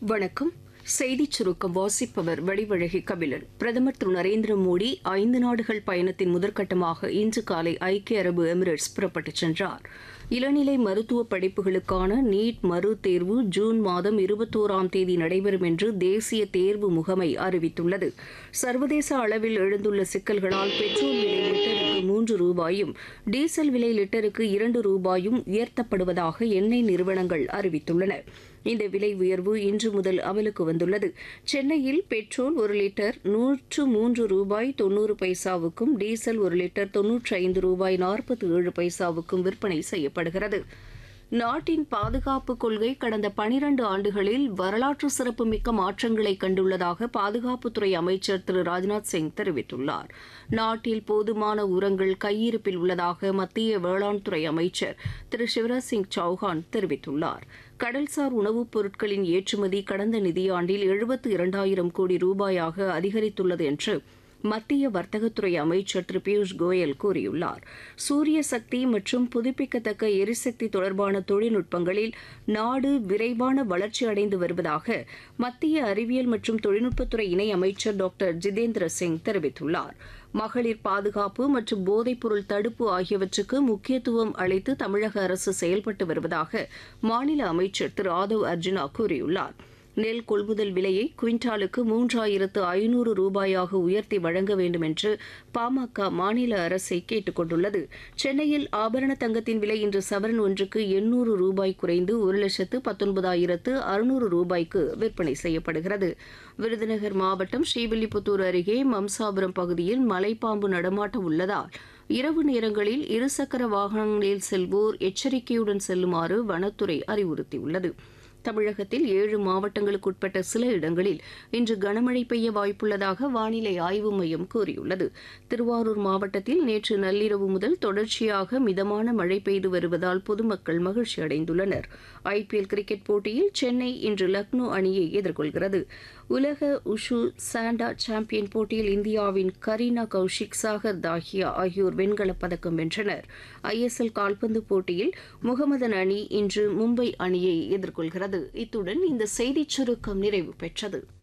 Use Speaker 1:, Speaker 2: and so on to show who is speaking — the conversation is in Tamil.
Speaker 1: வணக்கம் செய்திச் சுருக்கம் வாசிப்பவர் வடிவழகி கபிலன் பிரதமர் திரு நரேந்திர மோடி ஐந்து நாடுகள் பயணத்தின் முதற்கட்டமாக இன்று காலை ஐக்கிய அரபு எமிரேட்ஸ் புறப்பட்டுச் சென்றார் இளநிலை மருத்துவ படிப்புகளுக்கான நீட் மறு தேர்வு ஜூன் மாதம் இருபத்தோராம் தேதி நடைபெறும் என்று தேசிய தேர்வு முகமை அறிவித்துள்ளது சர்வதேச அளவில் எழுந்துள்ள சிக்கல்களால் பெட்ரோல் விலை லிட்டருக்கு மூன்று ரூபாயும் டீசல் விலை லிட்டருக்கு இரண்டு ரூபாயும் உயர்த்தப்படுவதாக எண்ணெய் நிறுவனங்கள் அறிவித்துள்ளன இந்த விலை உயர்வு இன்று முதல் அமலுக்கு வந்துள்ளது சென்னையில் பெட்ரோல் ஒரு லிட்டர் நூற்று மூன்று ரூபாய் தொன்னூறு பைசாவுக்கும் டீசல் ஒரு லிட்டர் தொன்னூற்றி ஐந்து ரூபாய் நாற்பத்தி ஏழு பைசாவுக்கும் விற்பனை செய்யப்படுகிறது நாட்டின் பாதுகாப்பு கொள்கை கடந்த பனிரண்டு ஆண்டுகளில் வரலாற்று சிறப்புமிக்க மாற்றங்களை கண்டுள்ளதாக பாதுகாப்புத்துறை அமைச்சர் திரு ராஜ்நாத் சிங் தெரிவித்துள்ளார் நாட்டில் போதுமான உரங்கள் கையிருப்பில் உள்ளதாக மத்திய வேளாண் துறை அமைச்சர் திரு சிவராஜ் சிங் சௌஹான் தெரிவித்துள்ளார் கடல்சார் உணவுப் பொருட்களின் ஏற்றுமதி கடந்த நிதியாண்டில் எழுபத்து இரண்டாயிரம் கோடி ரூபாயாக அதிகரித்துள்ளது என்று மத்திய வர்த்தகத்துறை அமைச்சர் திரு பியூஷ் கோயல் கூறியுள்ளார் சூரிய சக்தி மற்றும் புதுப்பிக்கத்தக்க எரிசக்தி தொடர்பான தொழில்நுட்பங்களில் நாடு விரைவான வளர்ச்சி அடைந்து வருவதாக மத்திய அறிவியல் மற்றும் தொழில்நுட்பத்துறை இணை அமைச்சர் டாக்டர் ஜிதேந்திர சிங் தெரிவித்துள்ளார் மகளிர் பாதுகாப்பு மற்றும் போதைப்பொருள் தடுப்பு ஆகியவற்றுக்கு முக்கியத்துவம் அளித்து தமிழக அரசு செயல்பட்டு வருவதாக மாநில அமைச்சர் திரு ஆதவ் அர்ஜுனா கூறியுள்ளார் நெல் கொள்முதல் விலையை குவிண்டாலுக்கு மூன்றாயிரத்து ஐநூறு ரூபாயாக உயர்த்தி வழங்க வேண்டும் என்று பாமக மாநில அரசை கேட்டுக் கொண்டுள்ளது சென்னையில் ஆபரண தங்கத்தின் விலை இன்று சவரன் ஒன்றுக்கு எண்ணூறு ரூபாய் குறைந்து ஒரு லட்சத்து பத்தொன்பதாயிரத்து அறுநூறு ரூபாய்க்கு விற்பனை செய்யப்படுகிறது விருதுநகர் மாவட்டம் ஸ்ரீவில்லிபுத்தூர் அருகே மம்சாபுரம் பகுதியில் மலைப்பாம்பு நடமாட்டம் உள்ளதால் இரவு நேரங்களில் இருசக்கர வாகனங்களில் செல்வோர் எச்சரிக்கையுடன் செல்லுமாறு வனத்துறை அறிவுறுத்தியுள்ளது தமிழகத்தில் ஏழு மாவட்டங்களுக்கு உட்பட்ட சில இடங்களில் இன்று கனமழை பெய்ய வாய்ப்புள்ளதாக வானிலை ஆய்வு மையம் கூறியுள்ளது திருவாரூர் மாவட்டத்தில் நேற்று நள்ளிரவு முதல் தொடர்ச்சியாக மிதமான மழை பெய்து வருவதால் பொதுமக்கள் மகிழ்ச்சி அடைந்துள்ளனர் ஐபிஎல் கிரிக்கெட் போட்டியில் சென்னை இன்று லக்னோ அணியை எதிர்கொள்கிறது உலக உஷு சாண்டா சாம்பியன் போட்டியில் இந்தியாவின் கரீனா கௌஷிக் சாகர் தாஹியா ஆகியோர் வெண்கலப் பதக்கம் வென்றனர் ஐஎஸ்எல் கால்பந்து போட்டியில் முகமதன் அணி இன்று மும்பை அணியை எதிர்கொள்கிறது இத்துடன் இந்த செய்திச் சுருக்கம் நிறைவு பெற்றது